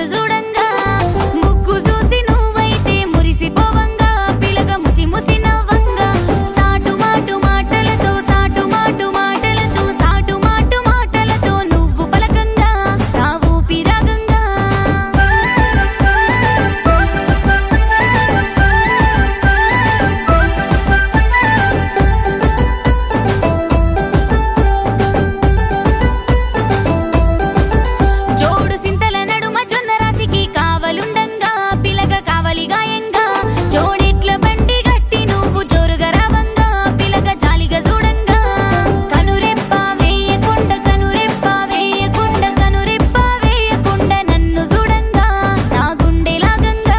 నన్ను చూడంగా ముగ్గు చూసి నువ్వైతే మురిసిపోవంగా పిలగ ముసి ముసి నవ్వంగా సాటు మాటు మాటలతో సాటు మాటు మాటలతో సాటు మాటు మాటలతో నువ్వు పలకంగా నా ఊపిరాగంగా జోడు సింతల నడుమ జొన్న రాశికి కావలుండంగా పిలగ కావలి గాయంగా జోడిట్ల బండి గట్టి నువ్వు జోరుగా రావంగా పిలగ జాలిగా చూడంగా కనురెప్ప వేయకుండా కనురెప్ప వేయకుండా కనురెప్ప వేయకుండా నన్ను చూడంగా నా గుండె లాగంగా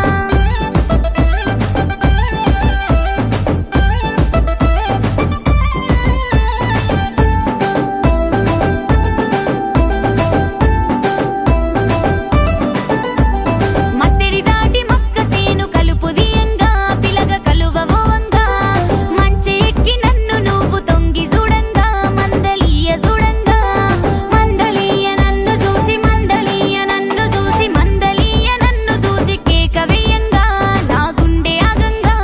మత్తెడి దాటి మక్క సేను కలుపు దియంగా పిలగ కలువవంగా మంచె ఎక్కి నన్ను నువ్వు తొంగి చూడంగా మందలీయ చూడంగా మందలీయ నన్ను చూసి మందలీయ నన్ను చూసి మందలీయ నన్ను చూసి కేక వేయంగా నా గుండె ఆగంగా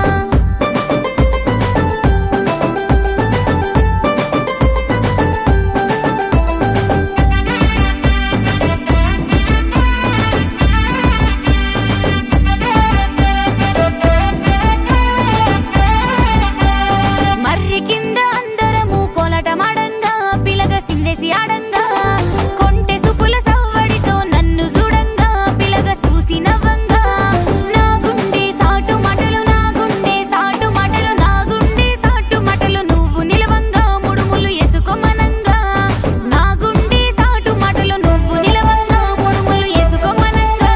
మర్రి కింద అందరము కోలటమాడంగా పిలగ సిందెసి ఆడంగా కొంటె సుపుల సవ్వడితో నన్ను చూడంగా పిలగ చూసి నవ్వంగా నా గుండె సాటు మటలు నా గుండె సాటు మటలు నా గుండె సాటు మటలు నువ్వు నిలవంగా ముడుములు ఎసుకోమనంగా నా గుండె సాటు మటలు నువ్వు నిలవంగా ముడుములు ఎసుకోమనంగా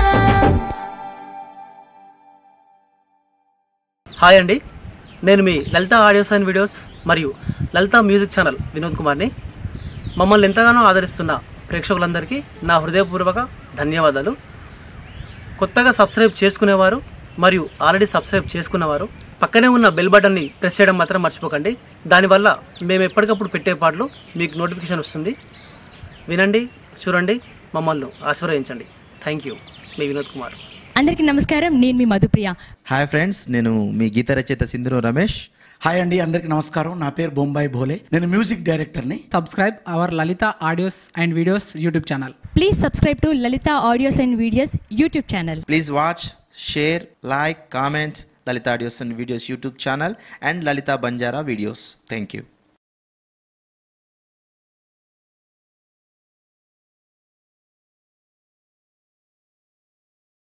హాయ్ అండి నేను మీ లలిత ఆడియోస్ అండ్ వీడియోస్ మరియు లలిత మ్యూజిక్ ఛానల్ వినోద్ కుమార్ని మమ్మల్ని ఎంతగానో ఆదరిస్తున్న ప్రేక్షకులందరికీ నా హృదయపూర్వక ధన్యవాదాలు కొత్తగా సబ్స్క్రైబ్ చేసుకునేవారు మరియు ఆల్రెడీ సబ్స్క్రైబ్ చేసుకున్నవారు పక్కనే ఉన్న బెల్ బటన్ని ప్రెస్ చేయడం మాత్రం మర్చిపోకండి దానివల్ల మేము ఎప్పటికప్పుడు పెట్టే పాటలు మీకు నోటిఫికేషన్ వస్తుంది వినండి చూడండి మమ్మల్ని ఆశీర్వదించండి థ్యాంక్ యూ మీ వినోద్ కుమార్ అందరికీ నమస్కారం నేను మీ మధుప్రియ హాయ్ ఫ్రెండ్స్ నేను మీ గీత రచయిత సింధురు రమేష్ హాయ్ అండి అందరికి నమస్కారం నా పేరు బొంబాయి భోలే నేను మ్యూజిక్ డైరెక్టర్ని subscribe our Lalita audios and videos YouTube channel. Please subscribe to Lalitha audios and videos YouTube channel please watch share like comment Lalitha audios and videos YouTube channel and Lalitha Banjara videos thank you